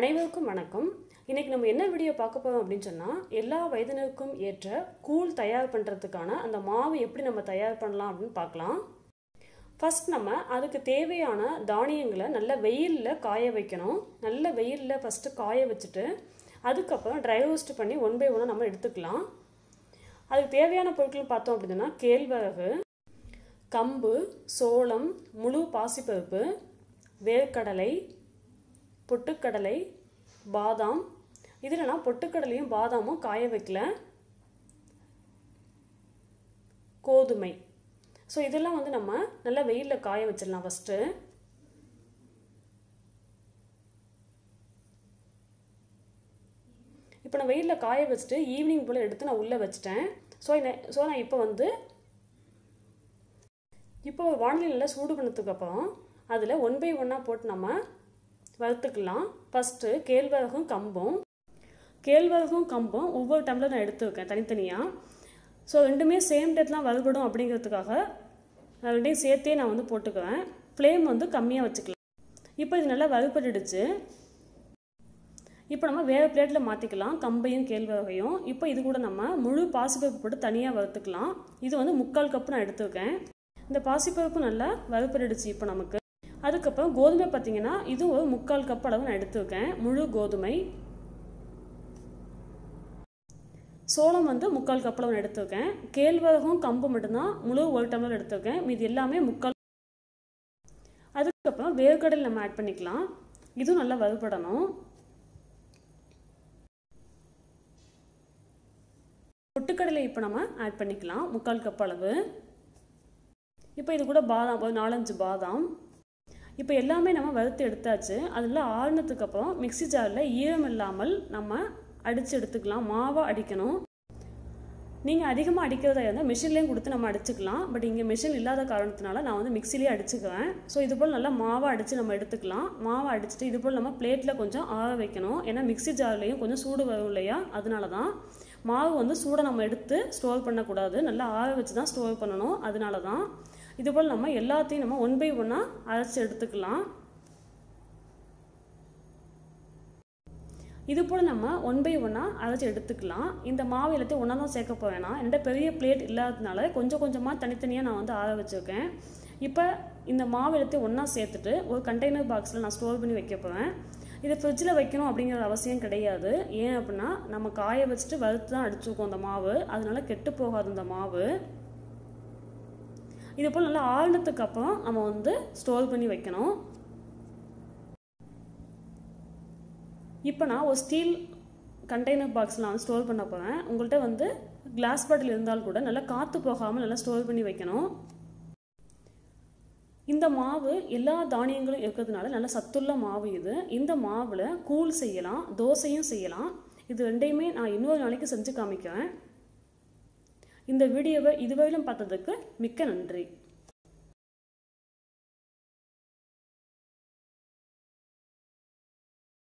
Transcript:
அனைவருக்கும் வணக்கம் இன்னைக்கு நம்ம என்ன வீடியோ பார்க்க போறோம் அப்படின்னு சொன்னால் எல்லா வயதினருக்கும் ஏற்ற கூழ் தயார் பண்ணுறதுக்கான அந்த மாவு எப்படி நம்ம தயார் பண்ணலாம் அப்படின்னு பார்க்கலாம் ஃபர்ஸ்ட் நம்ம அதுக்கு தேவையான தானியங்களை நல்ல வெயிலில் காய வைக்கணும் நல்ல வெயிலில் ஃபஸ்ட்டு காய வச்சுட்டு அதுக்கப்புறம் ட்ரை ரோஸ்ட் பண்ணி ஒன் பை ஒன்னாக நம்ம எடுத்துக்கலாம் அதுக்கு தேவையான பொருட்கள் பார்த்தோம் அப்படின்னா கேழ்வரகு கம்பு சோளம் முழு பாசிப்பருப்பு வேர்க்கடலை பொட்டுக்கடலை பாதாம் இதில் நான் பொட்டுக்கடலையும் பாதாமும் காய வைக்கல கோதுமை ஸோ இதெல்லாம் வந்து நம்ம நல்லா வெயிலில் காய வச்சிடலாம் ஃபஸ்ட்டு இப்போ நான் வெயிலில் காய வச்சுட்டு ஈவினிங் போல் எடுத்து நான் உள்ளே வச்சுட்டேன் ஸோ ஸோ நான் இப்போ வந்து இப்போ ஒரு வானிலையில் சூடு பண்ணதுக்கப்புறம் அதில் ஒன் பை ஒன்னாக போட்டு நம்ம வறுத்துக்கலாம் ஃபஸ்ட்டு கேழ்வரகும் கம்பும் கேழ்வரகும் கம்பும் ஒவ்வொரு டம்ளர் நான் எடுத்து வைக்கேன் தனித்தனியாக ஸோ ரெண்டுமே சேம் டேட்லாம் வறுபடும் அப்படிங்கிறதுக்காக நான் ரெண்டையும் சேர்த்தே நான் வந்து போட்டுக்குவேன் ஃப்ளேம் வந்து கம்மியாக வச்சுக்கலாம் இப்போ இது நல்லா வறுபட்டுடுச்சு இப்போ நம்ம வேறு பிளேட்டில் மாற்றிக்கலாம் கம்பையும் கேழ்வரகையும் இப்போ இது கூட நம்ம முழு பாசிப்பருப்பு போட்டு தனியாக வறுத்துக்கலாம் இது வந்து முக்கால் கப்பு நான் எடுத்துருக்கேன் இந்த பாசிப்பருப்பு நல்லா வறுபட்டுடுச்சு இப்போ நமக்கு அதுக்கப்புறம் கோதுமை பார்த்தீங்கன்னா இது ஒரு முக்கால் கப் அளவு நான் எடுத்துருக்கேன் முழு கோதுமை சோளம் வந்து முக்கால் கப் அளவு நான் எடுத்துருக்கேன் கேழ்வரகும் கம்பு மட்டும்தான் முழு ஒரு டம்ளர் எடுத்துருக்கேன் மீது எல்லாமே முக்கால் அதுக்கப்புறம் வேர்க்கடல் நம்ம ஆட் பண்ணிக்கலாம் இதுவும் நல்லா வறுபடணும் பொட்டுக்கடலை இப்போ நம்ம ஆட் பண்ணிக்கலாம் முக்கால் கப் அளவு இப்போ இது கூட பாதாம் ஒரு நாலஞ்சு பாதாம் இப்போ எல்லாமே நம்ம வறுத்து எடுத்தாச்சு அதில் ஆறுனதுக்கப்புறம் மிக்சி ஜாரில் ஈரம் இல்லாமல் நம்ம அடித்து எடுத்துக்கலாம் மாவாக அடிக்கணும் நீங்கள் அதிகமாக அடிக்கிறதா இருந்தால் மிஷின்லேயும் கொடுத்து நம்ம அடிச்சுக்கலாம் பட் இங்கே மிஷின் இல்லாத காரணத்தினால நான் வந்து மிக்சிலேயே அடிச்சுக்குவேன் ஸோ இது போல் நல்லா மாவை அடித்து நம்ம எடுத்துக்கலாம் மாவை அடிச்சுட்டு இது போல் நம்ம பிளேட்டில் கொஞ்சம் ஆற வைக்கணும் ஏன்னா மிக்சி ஜார்லேயும் கொஞ்சம் சூடு வரும் இல்லையா அதனால தான் மாவு வந்து சூடை நம்ம எடுத்து ஸ்டோர் பண்ணக்கூடாது நல்லா ஆற வச்சு தான் ஸ்டோர் பண்ணணும் அதனால தான் இதுபோல் நம்ம எல்லாத்தையும் நம்ம ஒன் பை ஒன்னாக அரைச்சி எடுத்துக்கலாம் இது போல் நம்ம ஒன் பை ஒன்னாக அரைச்சி எடுத்துக்கலாம் இந்த மாவு எல்லாத்தையும் ஒன்றா தான் சேர்க்க போவேனா என்கிட்ட பெரிய பிளேட் இல்லாததுனால கொஞ்சம் கொஞ்சமாக தனித்தனியாக நான் வந்து ஆற வச்சுருக்கேன் இப்போ இந்த மாவு எல்லாத்தையும் ஒன்றா சேர்த்துட்டு ஒரு கண்டெய்னர் பாக்ஸில் நான் ஸ்டோர் பண்ணி வைக்க போகிறேன் இதை ஃப்ரிட்ஜில் வைக்கணும் அப்படிங்கிற அவசியம் கிடையாது ஏன் அப்படின்னா நம்ம காய வச்சுட்டு வறுத்து தான் அடிச்சுருக்கோம் அந்த மாவு அதனால கெட்டு போகாது இந்த மாவு இது போல் நல்லா ஆழ்னதுக்கு அப்புறம் நம்ம வந்து ஸ்டோர் பண்ணி வைக்கணும் இப்போ நான் ஒரு ஸ்டீல் கண்டெய்னர் பாக்ஸில் நான் ஸ்டோர் பண்ண போகிறேன் உங்கள்கிட்ட வந்து கிளாஸ் பாட்டில் இருந்தால் கூட நல்லா காற்று போகாமல் நல்லா ஸ்டோர் பண்ணி வைக்கணும் இந்த மாவு எல்லா தானியங்களும் இருக்கிறதுனால நல்ல சத்துள்ள மாவு இது இந்த மாவில் கூழ் செய்யலாம் தோசையும் செய்யலாம் இது ரெண்டையுமே நான் இன்னொரு நாளைக்கு செஞ்சு காமிக்கிறேன் இந்த வீடியோவை இதுவரையிலும் பார்த்ததுக்கு மிக்க நன்றி